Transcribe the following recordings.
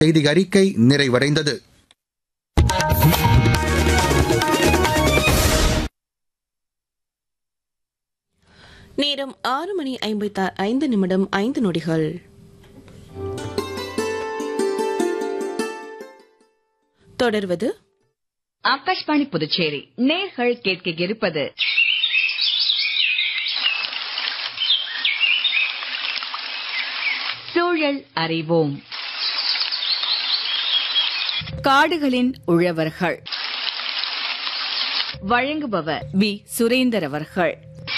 செய்தி அறிக்கை நிறைவடைந்தது நேரம் ஆறு மணி ஐம்பத்தி ஐந்து நிமிடம் ஐந்து நொடிகள் தொடர்வது ஆகாஷ்வாணி புதுச்சேரி நேர்கள் கேட்க இருப்பது சூழல் அறிவோம் காடுகளின் உழவர்கள் வழங்குபவர் பி சுரேந்தர் அவர்கள்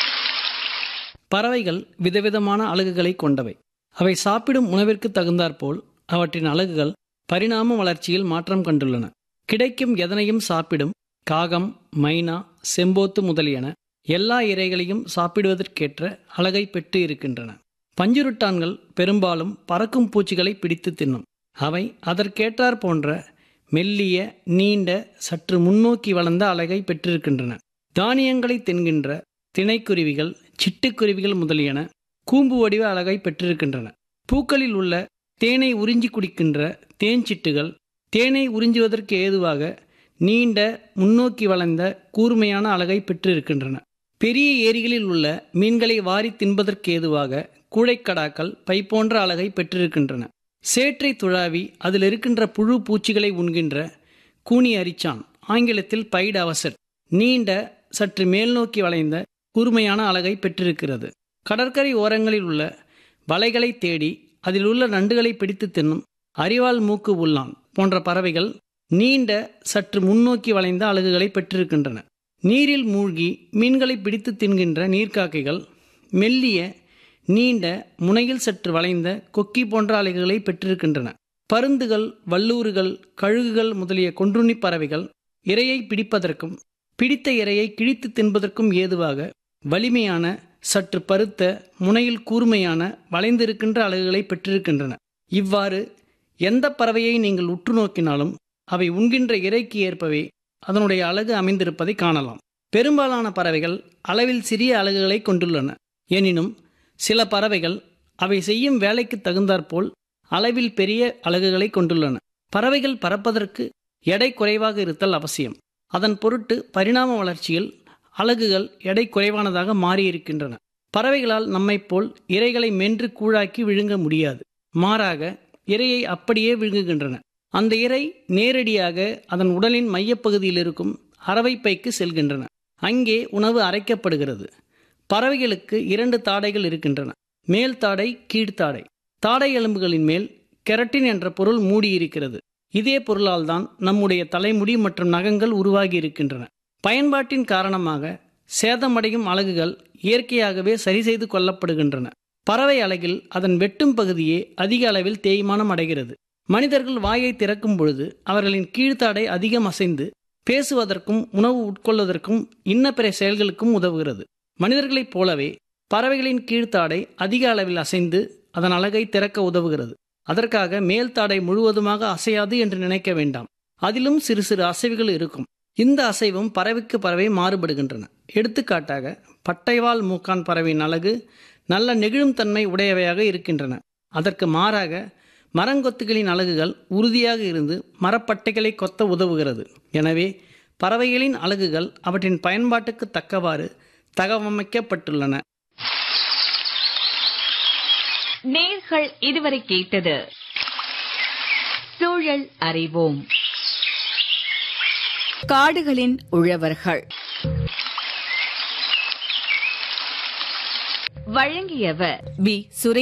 பறவைகள் விதவிதமான அலகுகளை கொண்டவை அவை சாப்பிடும் உணவிற்கு தகுந்தாற்போல் அவற்றின் அலகுகள் பரிணாம வளர்ச்சியில் மாற்றம் கண்டுள்ளன கிடைக்கும் எதனையும் சாப்பிடும் காகம் மைனா செம்போத்து முதலியன எல்லா இரைகளையும் சாப்பிடுவதற்கேற்ற அழகை பெற்று இருக்கின்றன பஞ்சுருட்டான்கள் பெரும்பாலும் பறக்கும் பூச்சிகளை பிடித்து தின்னும் அவை அதற்கேற்றாற் போன்ற மெல்லிய நீண்ட சற்று முன்னோக்கி வளர்ந்த அழகை பெற்றிருக்கின்றன தானியங்களை தின்கின்ற திணைக்குருவிகள் சிட்டுக்குருவிகள் முதலியன கூம்பு வடிவ அழகை பெற்றிருக்கின்றன பூக்களில் உள்ள தேனை உறிஞ்சி குடிக்கின்ற தேன்சிட்டுகள் தேனை உறிஞ்சுவதற்கு ஏதுவாக நீண்ட முன்னோக்கி வளர்ந்த கூர்மையான அழகை பெற்றிருக்கின்றன பெரிய ஏரிகளில் உள்ள மீன்களை வாரி தின்பதற்கு ஏதுவாக கூழைக்கடாக்கள் பை போன்ற அழகை பெற்றிருக்கின்றன சேற்றை துழாவி அதில் இருக்கின்ற புழு பூச்சிகளை உண்கின்ற கூனி அரிச்சான் ஆங்கிலத்தில் பைட் அவசர் நீண்ட சற்று மேல் நோக்கி வளைந்த கூர்மையான அழகை பெற்றிருக்கிறது கடற்கரை ஓரங்களில் உள்ள வலைகளை தேடி அதில் உள்ள நண்டுகளை பிடித்து தின்னும் அரிவாள் மூக்கு உள்ளான் போன்ற பறவைகள் நீண்ட சற்று முன்னோக்கி வளைந்த அலகுகளை பெற்றிருக்கின்றன நீரில் மூழ்கி மீன்களை பிடித்து தின்கின்ற நீர்க்காக்கைகள் மெல்லிய நீண்ட முனையில் சற்று வளைந்த கொக்கி போன்ற அலைகளை பெற்றிருக்கின்றன பருந்துகள் வல்லூறுகள் கழுகுகள் முதலிய கொன்றுண்ணி பறவைகள் இரையை பிடிப்பதற்கும் பிடித்த இரையை கிழித்து தின்பதற்கும் ஏதுவாக வலிமையான சற்று பருத்த முனையில் கூர்மையான வளைந்திருக்கின்ற அலகுகளை பெற்றிருக்கின்றன இவ்வாறு எந்த பறவையை நீங்கள் உற்று நோக்கினாலும் அவை உண்கின்ற இறைக்கு ஏற்பவே அதனுடைய அழகு அமைந்திருப்பதை காணலாம் பெரும்பாலான பறவைகள் அளவில் சிறிய அலகுகளை கொண்டுள்ளன எனினும் சில பறவைகள் அவை செய்யும் வேலைக்கு தகுந்தாற்போல் அளவில் பெரிய அலகுகளை கொண்டுள்ளன பறவைகள் பறப்பதற்கு எடை குறைவாக இருத்தல் அவசியம் அதன் பொருட்டு பரிணாம வளர்ச்சியில் அலகுகள் எடை குறைவானதாக மாறியிருக்கின்றன பறவைகளால் நம்மைப் போல் இரைகளை மென்று கூழாக்கி விழுங்க முடியாது மாறாக இரையை அப்படியே விழுங்குகின்றன அந்த இரை நேரடியாக அதன் உடலின் மையப்பகுதியில் இருக்கும் அரவைப்பைக்கு செல்கின்றன அங்கே உணவு அரைக்கப்படுகிறது பறவைகளுக்கு இரண்டு தாடைகள் இருக்கின்றன மேல் தாடை கீழ்த்தாடை தாடை எலும்புகளின் மேல் கெரட்டின் என்ற பொருள் மூடியிருக்கிறது இதே பொருளால் தான் நம்முடைய தலைமுடி மற்றும் நகங்கள் உருவாகி இருக்கின்றன பயன்பாட்டின் காரணமாக சேதமடையும் அலகுகள் இயற்கையாகவே சரி செய்து கொள்ளப்படுகின்றன பறவை அலகில் அதன் வெட்டும் பகுதியே அதிக அளவில் தேய்மானம் அடைகிறது மனிதர்கள் வாயை திறக்கும் பொழுது அவர்களின் கீழ்த்தாடை அதிகம் அசைந்து பேசுவதற்கும் உணவு உட்கொள்வதற்கும் இன்ன பிற செயல்களுக்கும் உதவுகிறது மனிதர்களைப் போலவே பறவைகளின் கீழ்த்தாடை அதிக அளவில் அசைந்து அதன் அழகை திறக்க உதவுகிறது அதற்காக மேல் தாடை முழுவதுமாக அசையாது என்று நினைக்க வேண்டாம் அதிலும் சிறு சிறு அசைவுகள் இருக்கும் இந்த அசைவும் பறவைக்கு பறவை மாறுபடுகின்றன எடுத்துக்காட்டாக பட்டைவால் மூக்கான் பறவையின் அழகு நல்ல நெகிழும் தன்மை உடையவையாக இருக்கின்றன அதற்கு மாறாக மரங்கொத்துகளின் அலகுகள் உறுதியாக இருந்து மரப்பட்டைகளை கொத்த உதவுகிறது எனவே பறவைகளின் அலகுகள் அவற்றின் பயன்பாட்டுக்கு தக்கவாறு தகவமைக்கப்பட்டுள்ளன நேர்கள் இதுவரை கேட்டது சூழல் அறிவோம் காடுகளின் உழவர்கள் வழங்கியவர் பி சுரே